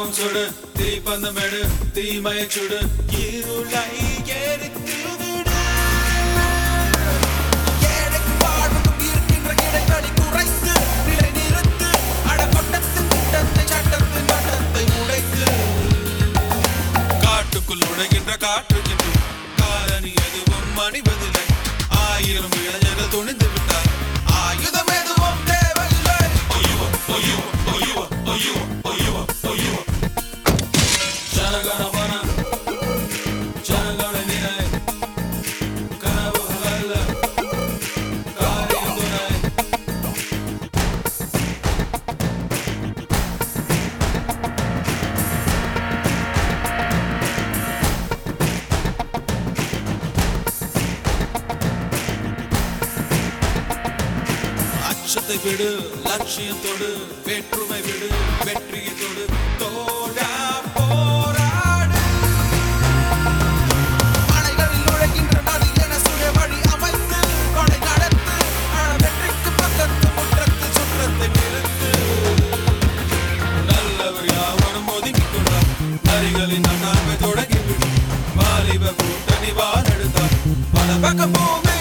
கோபம் சுடு தீப்பந்தமெடு தீமையை சுடு இருளை எரித்து விடு ஏழைக்கு வாழ்வுக்கும் இருக்கின்ற இடைவெளி குறைத்து, நிலை நிறுத்து, அடக்கொட்டத்தின் திட்டத்தை, சட்டத்தின் வட்டத்தை உடைத்து. காட்டுக்குள் நுழைகின்ற காற்றுக்கிட்டு காலனி எதுவும் அணிவதில்லை ஆயிரம் இளைஞர்கள் துணிந்து விட்டார் ஆயுதம் எதுவும் தேவையில்லை. ஜனகணமன ஜனகண நினை கனவுகள் அல்ல காரியம் துணை அச்சத்தை விடு லட்சியத்தோடு வேற்றுமை விடு வெற்றியை தொடு தோழா போராடு அணைகளில் நுழைகின்ற நதி என சுய வழி அமைத்து, கொடை நடத்து, அழ வெற்றிக்கு பக்கத்து முற்றத்து சுற்றத்தை நிறுத்து. நல்லவர் யாவரும் ஒதுங்கிக் கொண்டார் நரிகளின் அண்ணாமை தொடங்கிவிடும் வாலிப கூட்டணி வாரெடுத்தார் பல பக்கம் பூமி